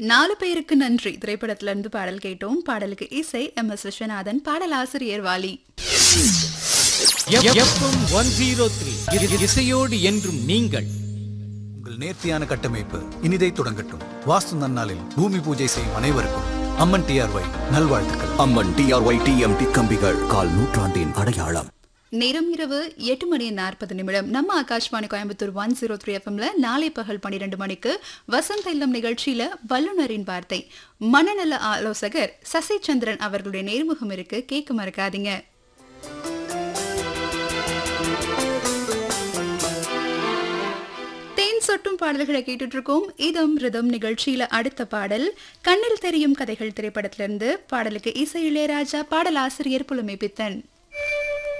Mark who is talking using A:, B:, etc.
A: நாலு பேருக்கு நன்றி திரைப்படத்துல இருந்து பாடல் கேட்டோம் பாடலுக்கு இசை எம் எஸ் விஸ்வநாதன் பாடலாசிரியர் Vaali
B: FM one zero three இசையோடு என்றும் நீங்கள்
C: உங்கள் நேர்த்தியான கட்டமைப்பு இனிதை தொடங்கட்டும் வாஸ்து நன்னாளில் பூமி பூஜை செய்யும் அனைவருக்கும் அம்மன் டிஆர்ஒய் நல்வாழ்த்துக்கள்
D: அம்மன் டிஆர்ஒய் டிஎம்டி கம்பிகள் கால் நூற்றாண்டின் அடையாளம்
A: நேரம் இரவு எட்டு மணி நாற்பது நிமிடம் நம்ம Akashvani Coimbatore one zero three எஃப்எம்ல நாளை பகல் பன்னிரெண்டு மணிக்கு வசந்த இல்லம் நிகழ்ச்சியில வல்லுநரின் வார்த்தை மனநல ஆலோசகர் சசி சந்திரன் அவர்களுடைய நேர்முகம் இருக்கு கேட்க மறக்காதீங்க தேன் சொட்டும் பாடல்களை கேட்டுட்டு இருக்கோம் இதம் ரிதம் நிகழ்ச்சியில அடுத்த பாடல் கண்ணில் தெரியும் கதைகள் திரைப்படத்திலிருந்து பாடலுக்கு இசை இளையராஜா பாடலாசிரியர் புலமை பித்தன்